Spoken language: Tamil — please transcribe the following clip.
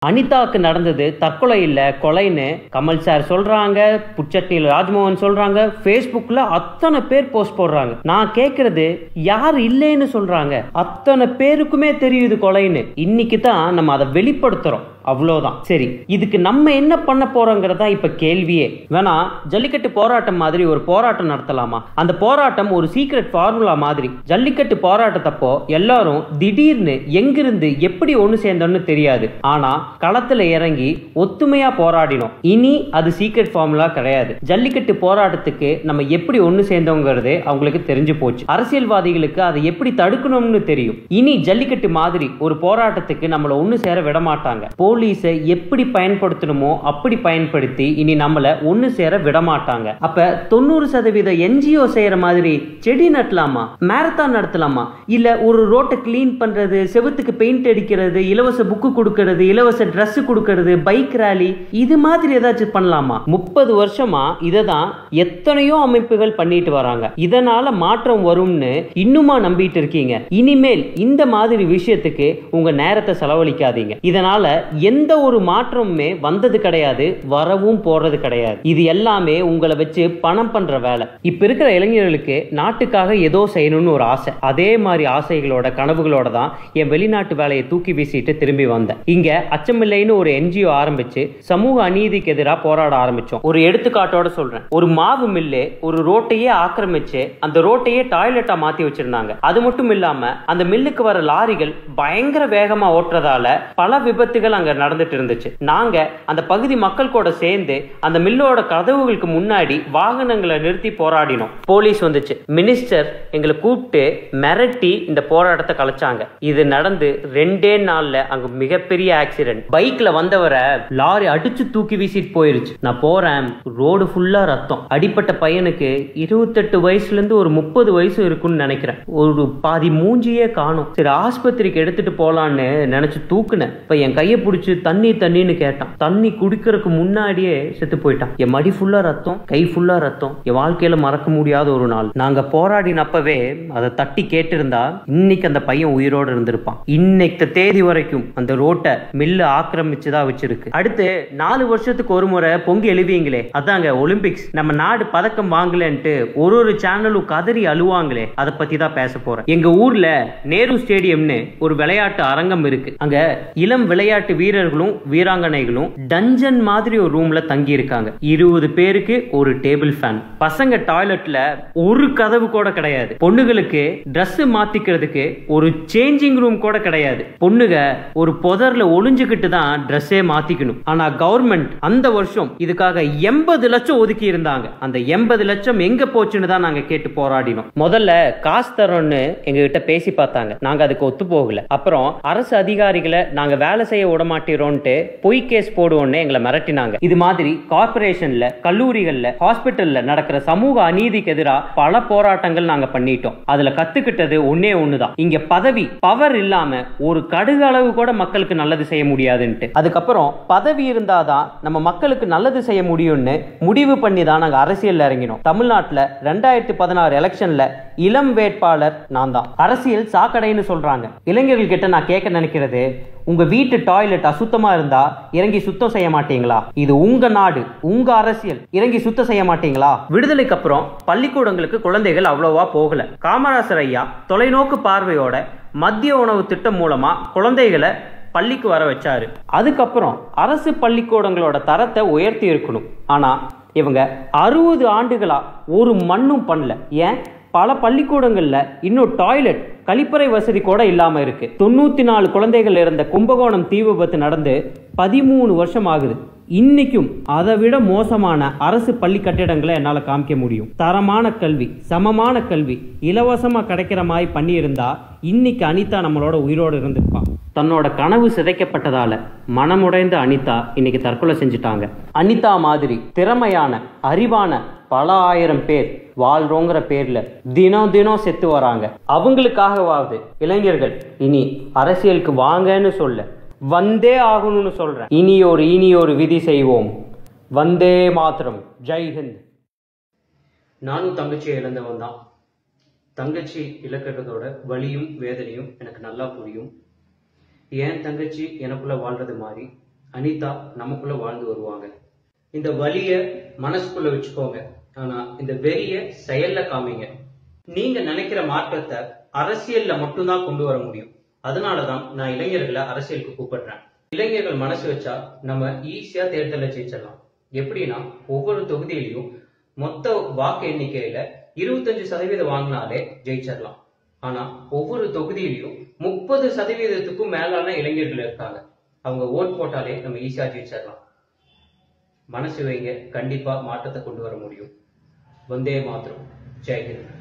அனிதாக்கு நடந்தது தற்கொலை இல்ல கொலைன்னு கமல் சார் சொல்றாங்க புச்சட்னியில் ராஜ்மோகன் சொல்றாங்க ஃபேஸ்புக்ல அத்தனை பேர் போஸ்ட் போடுறாங்க நான் கேக்குறது யார் இல்லைன்னு சொல்றாங்க அத்தனை பேருக்குமே தெரியுது கொலைன்னு இன்னைக்கு தான் நம்ம அதை வெளிப்படுத்துறோம் அவ்வளோதான் சரி இதுக்கு நம்ம என்ன பண்ண போறோங்கிறதா இப்ப கேள்வியே வேணா ஜல்லிக்கட்டு போராட்டம் மாதிரி ஒரு போராட்டம் நடத்தலாமா அந்த போராட்டம் ஒரு சீக்ரெட் ஃபார்முலா மாதிரி ஜல்லிக்கட்டு போராட்டத்தப்போ எல்லாரும் திடீர்னு எங்கிருந்து எப்படி ஒண்ணு சேர்ந்தோம்னு தெரியாது ஆனா களத்துல இறங்கி ஒத்துமையா போராடினோம் இனி அது சீக்ரெட் ஃபார்முலா கிடையாது ஜல்லிக்கட்டு போராட்டத்துக்கு நம்ம எப்படி ஒண்ணு சேர்ந்தோங்கிறது அவங்களுக்கு தெரிஞ்சு போச்சு அரசியல்வாதிகளுக்கு அதை எப்படி தடுக்கணும்னு தெரியும் இனி ஜல்லிக்கட்டு மாதிரி ஒரு போராட்டத்துக்கு நம்மள ஒண்ணு சேர விட மாட்டாங்க போலீஸை எப்படி பயன்படுத்தணுமோ அப்படி பயன்படுத்தி இனி நம்மள ஒண்ணு சேர விட மாட்டாங்க அப்ப தொண்ணூறு சதவீத என்ஜிஓ செய்யற மாதிரி செடி நட்டலாமா மேரத்தான் நடத்தலாமா இல்ல ஒரு ரோட்டை கிளீன் பண்றது செவுத்துக்கு பெயிண்ட் அடிக்கிறது இலவச புக்கு கொடுக்கறது இலவச Dress கொடுக்கறது பைக் ரேலி இது மாதிரி ஏதாச்சும் பண்ணலாமா முப்பது வருஷமா இதை தான் எத்தனையோ அமைப்புகள் பண்ணிட்டு வராங்க இதனால மாற்றம் வரும்னு இன்னுமா நம்பிட்டு இருக்கீங்க இனிமேல் இந்த மாதிரி விஷயத்துக்கு உங்க நேரத்தை செலவழிக்காதீங்க இதனால எந்த ஒரு மாற்றமுமே வந்தது கிடையாது வரவும் போறது கிடையாது இது எல்லாமே உங்களை வச்சு பணம் பண்ற வேலை இப்ப இருக்கிற இளைஞர்களுக்கு நாட்டுக்காக ஏதோ செய்யணும்னு ஒரு ஆசை அதே மாதிரி ஆசைகளோட கனவுகளோட தான் என் வெளிநாட்டு வேலையை தூக்கி வீசிட்டு திரும்பி வந்தேன் இங்க அச்சமில்லைன்னு ஒரு என்ஜிஓ ஆரம்பிச்சு சமூக அநீதிக்கு எதிராக போராட ஆரம்பிச்சோம் ஒரு எடுத்துக்காட்டோட சொல்றேன் ஒரு மாவு மில்லு ஒரு ரோட்டையே ஆக்கிரமிச்சு அந்த ரோட்டையே டாய்லெட்டா மாத்தி வச்சிருந்தாங்க அது மட்டும் இல்லாம அந்த மில்லுக்கு வர லாரிகள் பயங்கர வேகமா ஓட்டுறதால பல விபத்துகள் அங்க நடந்துட்டு இருந்துச்சு நாங்க அந்த பகுதி மக்கள் கூட சேர்ந்து அந்த மில்லோட கதவுகளுக்கு முன்னாடி வாகனங்களை நிறுத்தி போராடினோம் போலீஸ் வந்துச்சு மினிஸ்டர் எங்களை கூப்பிட்டு மிரட்டி இந்த போராட்டத்தை கலைச்சாங்க இது நடந்து ரெண்டே நாள்ல அங்க மிகப்பெரிய ஆக்சிடென்ட் பைக்ல வந்தவரை லாரி அடிச்சு தூக்கி வீசிட்டு போயிருச்சு நான் போறேன் ரோடு ஃபுல்லா ரத்தம் அடிப்பட்ட பையனுக்கு இருபத்தெட்டு வயசுல இருந்து ஒரு முப்பது வயசு இருக்கும்னு நினைக்கிறேன் ஒரு பாதி மூஞ்சியே காணும் சரி ஆஸ்பத்திரிக்கு எடுத்துட்டு போலான்னு நினைச்சு தூக்குனேன் இப்ப என் கையை பிடிச்சி தண்ணி தண்ணின்னு கேட்டான் தண்ணி குடிக்கிறதுக்கு முன்னாடியே செத்து போயிட்டான் என் மடி ஃபுல்லா ரத்தம் கை ஃபுல்லா ரத்தம் என் வாழ்க்கையில மறக்க முடியாத ஒரு நாள் நாங்க போராடினப்பவே அதை தட்டி கேட்டிருந்தா இன்னைக்கு அந்த பையன் உயிரோடு இருந்திருப்பான் இன்னைக்கு தேதி வரைக்கும் அந்த ரோட்டை மில்லு ஆக்கிரமிச்சுதான் வச்சிருக்கு அடுத்து நாலு வருஷத்துக்கு ஒரு முறை பொங்கி எழுவீங்களே அதாங்க ஒலிம்பிக்ஸ் நம்ம நாடு பதக்கம் வாங்கலன்ட்டு ஒரு ஒரு சேனலும் கதறி அழுவாங்களே அதை பத்தி தான் பேச போறேன் எங்க ஊர்ல நேரு ஸ்டேடியம்னு ஒரு விளையாட்டு அரங்கம் இருக்கு அங்க இளம் விளையாட்டு வீரர்களும் வீராங்கனைகளும் டஞ்சன் மாதிரி ஒரு ரூம்ல தங்கி இருக்காங்க இருபது பேருக்கு ஒரு டேபிள் ஃபேன் பசங்க டாய்லெட்ல ஒரு கதவு கூட கிடையாது பொண்ணுகளுக்கு Dress மாத்திக்கிறதுக்கு ஒரு சேஞ்சிங் ரூம் கூட கிடையாது பொண்ணுங்க ஒரு புதர்ல ஒளிஞ்சுக்கிட்டு தான் ட்ரெஸ்ஸே மாத்திக்கணும் ஆனா கவர்மெண்ட் அந்த வருஷம் இதுக்காக எண்பது லட்சம் ஒதுக்கி இருந்தாங்க அந்த எண்பது லட்சம் எங்க போச்சுன்னு தான் நாங்க கேட்டு போராடினோம் முதல்ல காசு தரோம்னு எங்க கிட்ட பேசி பார்த்தாங்க நாங்க அதுக்கு ஒத்து போகல அப்புறம் அரசு அதிகாரிகளை நாங்க வேலை செய்ய விட மாட்டோம்ட்டு பொய் கேஸ் போடுவோம்னு எங்களை மிரட்டினாங்க இது மாதிரி கார்பரேஷன்ல கல்லூரிகள்ல ஹாஸ்பிட்டல்ல நடக்கிற சமூக அநீதிக்கு எதிராக பல போராட்டங்கள் நாங்க பண்ணிட்டோம் அதுல கத்துக்கிட்டது ஒன்னே ஒண்ணுதான் இங்க பதவி பவர் இல்லாம ஒரு கடுகு அளவு கூட மக்களுக்கு நல்லது செய்ய முடியாதுன்ட்டு அதுக்கப்புறம் பதவி இருந்தாதான் நம்ம மக்களுக்கு நல்லது செய்ய முடியும்னு முடிவு பண்ணி தான் நாங்க அரசியல்ல இறங்கினோம் தமிழ்நாட்டுல ரெண்டாயிரத்தி பதினாறு எலெக்ஷன்ல இளம் வேட்பாளர் நான் தான் அரசியல் சாக்கடைன்னு சொல்றாங்க இளைஞர்கள் கிட்ட நான் கேட்க நினைக்கிறது உங்க வீட்டு டாய்லெட் அசுத்தமா இருந்தா இறங்கி சுத்தம் செய்ய மாட்டீங்களா இது உங்க நாடு உங்க அரசியல் இறங்கி சுத்தம் செய்ய மாட்டீங்களா விடுதலைக்கு அப்புறம் பள்ளிக்கூடங்களுக்கு குழந்தைகள் அவ்வளவா போகல காமராசர் ஐயா தொலைநோக்கு பார்வையோட மத்திய உணவு திட்டம் மூலமா குழந்தைகளை பள்ளிக்கு வர வச்சாரு அதுக்கப்புறம் அரசு பள்ளிக்கூடங்களோட தரத்தை உயர்த்தி இருக்கணும் ஆனா இவங்க அறுபது ஆண்டுகளா ஒரு மண்ணும் பண்ணல ஏன் பல பள்ளிக்கூடங்கள்ல இன்னும் டாய்லெட் கழிப்பறை வசதி கூட இல்லாம இருக்கு தொண்ணூத்தி நாலு குழந்தைகள் இருந்த கும்பகோணம் தீ விபத்து நடந்து பதிமூணு வருஷம் ஆகுது இன்னைக்கும் அதை விட மோசமான அரசு பள்ளி கட்டிடங்களை என்னால காமிக்க முடியும் தரமான கல்வி சமமான கல்வி இலவசமா கிடைக்கிற மாதிரி பண்ணியிருந்தா இன்னைக்கு அனிதா நம்மளோட உயிரோடு இருந்திருப்பான் தன்னோட கனவு சிதைக்கப்பட்டதால மனமுடைந்த அனிதா இன்னைக்கு தற்கொலை செஞ்சுட்டாங்க அனிதா மாதிரி திறமையான அறிவான பல ஆயிரம் பேர் வாழ்றோங்கிற பேர்ல தினம் தினம் செத்து வராங்க அவங்களுக்காகவாவது இளைஞர்கள் இனி அரசியலுக்கு வாங்கன்னு சொல்ல வந்தே ஆகணும்னு சொல்றேன் இனி ஒரு இனி ஒரு விதி செய்வோம் வந்தே மாத்திரம் ஜெய் ஹிந்த் நானும் தங்கச்சியை இழந்தவன் தான் தங்கச்சி இழக்கிறதோட வலியும் வேதனையும் எனக்கு நல்லா புரியும் என் தங்கச்சி எனக்குள்ள வாழ்றது மாதிரி அனிதா நமக்குள்ள வாழ்ந்து வருவாங்க இந்த வலிய மனசுக்குள்ள வச்சுக்கோங்க ஆனா இந்த வெறிய செயல்ல காமிங்க நீங்க நினைக்கிற மாற்றத்தை அரசியல்ல மட்டும்தான் கொண்டு வர முடியும் அதனாலதான் நான் இளைஞர்களை அரசியலுக்கு கூப்பிடுறேன் இளைஞர்கள் மனசு வச்சா நம்ம ஈஸியா தேர்தலில் ஜெயிச்சிடலாம் எப்படின்னா ஒவ்வொரு தொகுதியிலையும் மொத்த வாக்கு எண்ணிக்கையில இருபத்தஞ்சு சதவீதம் வாங்கினாலே ஜெயிச்சிடலாம் ஆனா ஒவ்வொரு தொகுதியிலையும் முப்பது சதவீதத்துக்கும் மேலான இளைஞர்கள் இருக்காங்க அவங்க ஓட் போட்டாலே நம்ம ஈஸியா ஜெயிச்சிடலாம் மனசு வைங்க கண்டிப்பா மாற்றத்தை கொண்டு வர முடியும் வந்தே மாத்திரம் ஜெய்ஹிந்த்